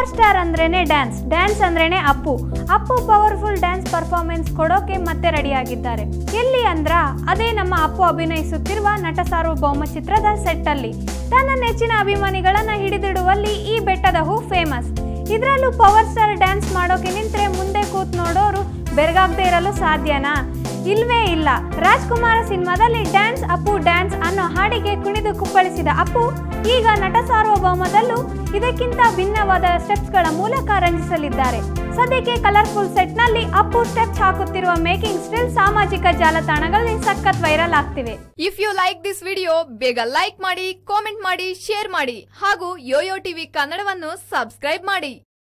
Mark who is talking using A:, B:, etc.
A: power star ಅಂದ್ರೇನೆ dance dance ಅಂದ್ರೇನೆ Appu Appu powerful dance performance ಕೊಡೋಕೆ ಮತ್ತೆ ರೆಡಿಯಾಗಿದ್ದಾರೆ ಎಲ್ಲಿ ಅಂದ್ರ ಅದೇ ನಮ್ಮ ಅಪ್ಪು ಅಭಿನಯಿಸುತ್ತಿರುವ ನಟ ಸಾರ್ವಭೌಮ ಚಿತ್ರದ ಸೆಟ್ ಅಲ್ಲಿ ತನ್ನ ನೆಚ್ಚಿನ ಅಭಿಮಾನಿಗಳನ್ನ ಹಿಡಿದಿಡುವಲ್ಲಿ ಈ ಬೆಟ್ಟದ ಹೂ ಫೇಮಸ್ ಇದರಲ್ಲೂ ಪವರ್ ಸ್ಟಾರ್ ಡ್ಯಾನ್ಸ್ ಮಾಡೋಕೆ ನಿಂತ್ರೆ ಮುಂದೆ ಕೂತ್ ನೋಡೋರು ಬೆರಗಾಗದೆ ಇರಲು ಸಾಧ್ಯನಾ ಇಲ್ವೇ ಇಲ್ಲ ರಾಜ್ಕುಮಾರ ಸಿನಿಮಾದಲ್ಲಿ ಡ್ಯಾನ್ಸ್ ಅಪ್ಪು ಡ್ಯಾನ್ಸ್ ಅನ್ನೋ ಹಾಡಿಗೆ ಕುಣಿದು ಕುಪ್ಪಳಿಸಿದ ಅಪ್ಪು ಈಗ ನಟ ಸಾರ್ವಭೌಮದಲ್ಲೂ ಇದಕ್ಕಿಂತ ಭಿನ್ನವಾದ ಸ್ಟೆಪ್ಸ್ಗಳ ಮೂಲಕ ರಂಜಿಸಲಿದ್ದಾರೆ ಸದ್ಯಕ್ಕೆ ಕಲರ್ಫುಲ್ ಸೆಟ್ನಲ್ಲಿ ಅಪ್ಪು ಸ್ಟೆಪ್ಸ್ ಹಾಕುತ್ತಿರುವ ಮೇಕಿಂಗ್ ಸ್ಟಿಲ್ ಸಾಮಾಜಿಕ ಜಾಲತಾಣಗಳಲ್ಲಿ ಸಖತ್ ವೈರಲ್ ಆಗ್ತಿವೆ
B: if you like this video ಬೇಗ ಲೈಕ್ ಮಾಡಿ ಕಾಮೆಂಟ್ ಮಾಡಿ ಶೇರ್ ಮಾಡಿ ಹಾಗೂ ಯೋಯೋ ಟಿವಿ ಕನ್ನಡವನ್ನು ಸಬ್ಸ್ಕ್ರೈಬ್ ಮಾಡಿ